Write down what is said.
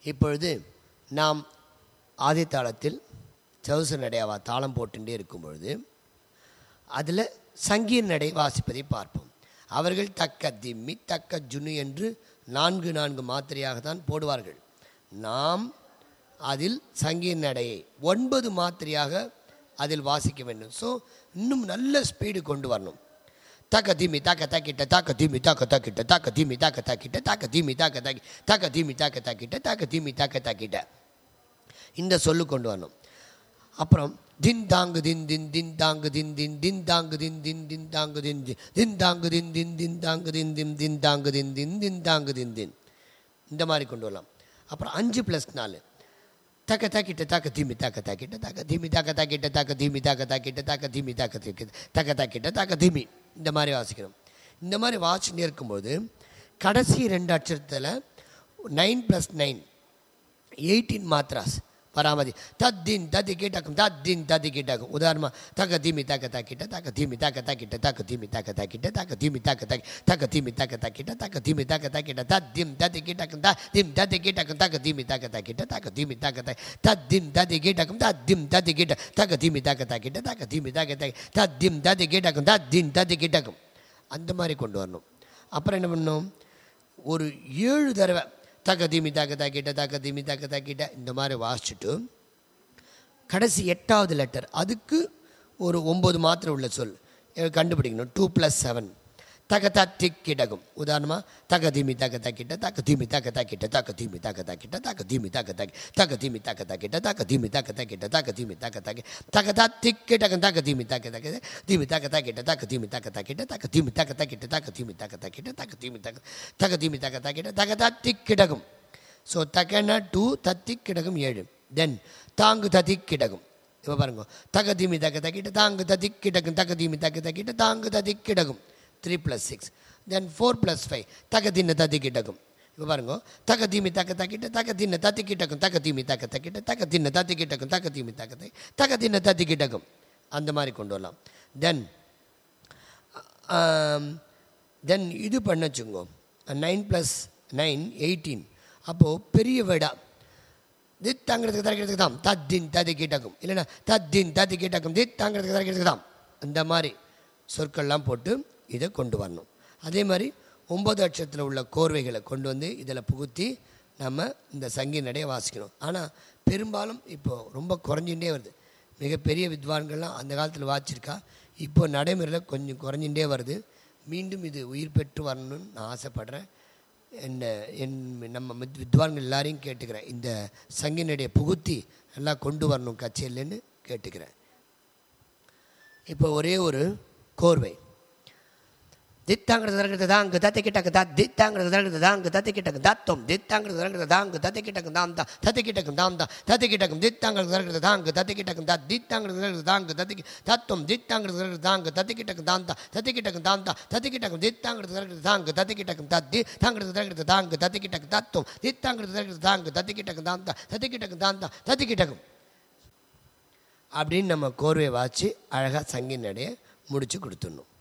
இப்பொழுது நாம் ஆதி தாளத்தில் சவுசு நடையாவா தாளம் போட்டுட்டே இருக்கும் பொழுது அதில் சங்கீர் நடை வாசிப்பதை பார்ப்போம் அவர்கள் தக்க திம்மி தக்க ஜுனு என்று நான்கு நான்கு மாத்திரையாக தான் போடுவார்கள் நாம் அதில் சங்கீர் நடையை ஒன்பது மாத்திரையாக அதில் வாசிக்க வேண்டும் ஸோ இன்னும் நல்ல ஸ்பீடு கொண்டு வரணும் தக்க தீமி தாக்க தாக்கிட்ட தாக்க தீமி தாக்க தாக்கிட்ட தாக்க தீமி தாக்க தாக்கிட்ட தாக்க தீமி தாக்க தாக்கி தாக்க தீமி தாக்க தாக்கிட்ட தாக்க தீமி தாக்க தாக்கிட்ட இந்த சொல்லு கொண்டு வரணும் அப்புறம் தின் தாங்கு தின் தின் தின் தாங்கு தின் தின் தின் தாங்கு தின் தின் தின் தாங்கு தின் தின் தின் தாங்கு தின் தின் தின் தாங்கு தின் தின் தின் தாங்கு தின் தின் தின் தாங்கு தின் தின் இந்த மாதிரி கொண்டு வரலாம் அப்புறம் அஞ்சு ப்ளஸ் நாலு தக்க தாக்கிட்ட தாக்க தீமி தாக்க தாக்கிட்ட தாக்க தீமி தாக்க தாக்கிட்ட தாக்க தீமி தாக்க தாக்கிட்ட தாக்க தீமி தாக்க தாக்கிட்ட தாக்க தாக்கிட்ட தாக்க தீமி இந்த மாதிரி வாசிக்கணும் இந்த மாதிரி வாசிச்சுட்டே இருக்கும்போது கடைசி ரெண்டு அட்சரத்தில் நைன் ப்ளஸ் நைன் எயிட்டீன் மாத்ராஸ் பராமதி தத்தின் தத்தி கீட்டக்கும் தத்தின் தத்தி கீட்டக்கும் உதாரணமாக தக்க தீமி தாக்க தாக்கிட்ட தாக்க தீமி தாக்க தாக்கிட்ட தாக்க தீமி தாக்க தாக்கிட்ட தாக்க தீமி தாக்க தாக்கி தாக்க தீமி தாக்க தாக்கிட்ட தாக்க தீமி தாக்க தாக்கிட்ட தத்திம் தத்தி கீட்டக்கும் தத்திம் தத்தி கீட்டக்கும் தாக்க தீமி தாக்க தாக்கிட்ட தாக்க தீமி தாக்க தாக்கி தத்திம் தத்தி கீட்டக்கும் தத்திம் தத்தி கீட்ட தாக்க தீமி தாக்க தாக்கிட்ட தாக்க தீமி தாக்க தாக்கி தத்திம் தத்தி கீட்டக்கும் தத்தின் தத்தி கீட்டக்கும் அந்த மாதிரி கொண்டு வரணும் அப்புறம் என்ன பண்ணணும் ஒரு ஏழு தடவை தக்க தீமி தாக்க தாக்கிட்ட தக்க தீமி தாக்க தாக்கிட்ட இந்த மாதிரி வாசிச்சுட்டு கடைசி எட்டாவது லெட்டர் அதுக்கு ஒரு ஒம்பது மாத்திரை உள்ள சொல் அஹ் கண்டுபிடிக்கணும் டூ ப்ளஸ் செவன் தக்க தத்தி கிடக்கும் உதாரணமாக தக்க தீமி தாக்க தாக்கிட்ட தக்க தீமி தாக்க தாக்கிட்ட தக்க தீமி தாக்க தாக்கிட்ட தக்க தீமி தாக்க தாக்கி தக்க தீமி தாக்க தாக்கிட்ட தக்க தீமி தாக்க தாக்கிட்ட தக்க தீமி தாக்க தாக்கி தக்க தத்தி கிடக்கும் தக்க தீமி தாக்க தாக்கிட்ட தீமி தாக்க தாக்கிட்ட தக்க தீமி தாக்க தாக்கிட்ட தக்க தீமி தாக்க தாக்கிட்ட தக்க தீமி தாக்க தாக்கிட்ட தக்க தீமி தாக்க தக்க தீமி தாக்க தாக்கிட்ட தக்க தத்தி கிடக்கும் ஸோ தக்கன டூ தத்தி கிடக்கும் ஏழு தென் தாங்கு தத்தி கிடக்கும் இப்போ பாருங்க தக்க தீமி தக்க தக்கிட்ட தாங்கு தத்தி கிடக்கும் தக்க தீமி தக்க தக்கிட்ட தாங்கு தத்தி கிடக்கும் three plus six then four plus five தக்க தின்ன தத்தி கிடக்கும் இப்போ பாருங்க தக்க தீமி தக்க தக்கிட்ட தக்க தின்ன தத்தி கிட்டக்கும் தக்க தீமி தக்க தக்கிட்ட தக்க தின்ன தத்தி கிட்டக்கும் தக்க தீமி தக்க தக்கி தக்க தின்ன தத்தி கிட்டக்கும் அந்த மாதிரி கொண்டு வரலாம் தென் தென் இது பண்ண வச்சுக்கோ நைன் ப்ளஸ் நைன் எயிட்டீன் அப்போது பெரிய வேடா தித் தாங்கிறதுக்கு தரைக்கிறதுக்கு தான் தத்தின் ததி கீட்டக்கும் இல்லைன்னா தத்தின் ததி கீட்டக்கும் தித் தாங்கிறதுக்கு தரைக்கிறதுக்கு தான் அந்த மாதிரி சொற்கள்லாம் போட்டு இதை கொண்டு வரணும் அதே மாதிரி ஒன்பது அட்சத்தில் உள்ள கோர்வைகளை கொண்டு வந்து இதில் புகுத்தி நம்ம இந்த சங்கீத நடையை வாசிக்கணும் ஆனால் பெரும்பாலும் இப்போ ரொம்ப குறைஞ்சிட்டே வருது மிகப்பெரிய வித்வான்கள்லாம் அந்த காலத்தில் வாச்சிருக்கா இப்போ நடைமுறையில் கொஞ்சம் குறைஞ்சிட்டே வருது மீண்டும் இது உயிர் பெற்று வரணும்னு நான் ஆசைப்படுறேன் என்ன என் நம்ம வித்- வித்வான்கள் எல்லாரையும் கேட்டுக்கிறேன் இந்த சங்கினுடைய புகுத்தி எல்லாம் கொண்டு வரணும் கச்சேரிலன்னு கேட்டுக்கிறேன் இப்போ ஒரே ஒரு கோர்வை தித்தாங்கிறது தரங்கிறது தாங்கு தத்தை கிட்டக்கு தா தித்தாங்கிறது தரங்கிறது தாங்கு தத்தை கிட்டக்கு தாத்தம் தித்தாங்கிறது தரங்கிறது தாங்கு தத்தை கிட்டக்கு தாம் தா தத்தை கிட்டக்கும் தாம் தா தத்தை கிட்டக்கும் தித்தாங்கிறது தரங்கிறது தாங்கு தத்தை கிட்டக்கும் தா தித்தாங்கிறது தரங்கிறது தாங்கு தத்தை தத்துவம் தித்தாங்கிறது தரங்கிறது தாங்கு தத்தை கிட்டக்கும் தாம் தா தத்தை கிட்டக்கும் தாம் தா தத்தை கிட்டக்கும் தித்தாங்கிறது தரங்கிறது தாங்கு தத்தை கிட்டக்கும் தா தி தாங்கிறது தரங்கிறது தாங்கு தத்தை கிட்டக்கு தத்துவம் தித்தாங்கிறது தரங்கிறது தாங்கு தத்தை கிட்டக்கும் தாம் தா தத்தை கிட்டக்கும் தாம் தா தத்தை கிட்டக்கும் அப்படின்னு நம்ம கோர்வை வாச்சு அழகாக சங்கி நடைய முடிச்சு கொடுத்துடணும்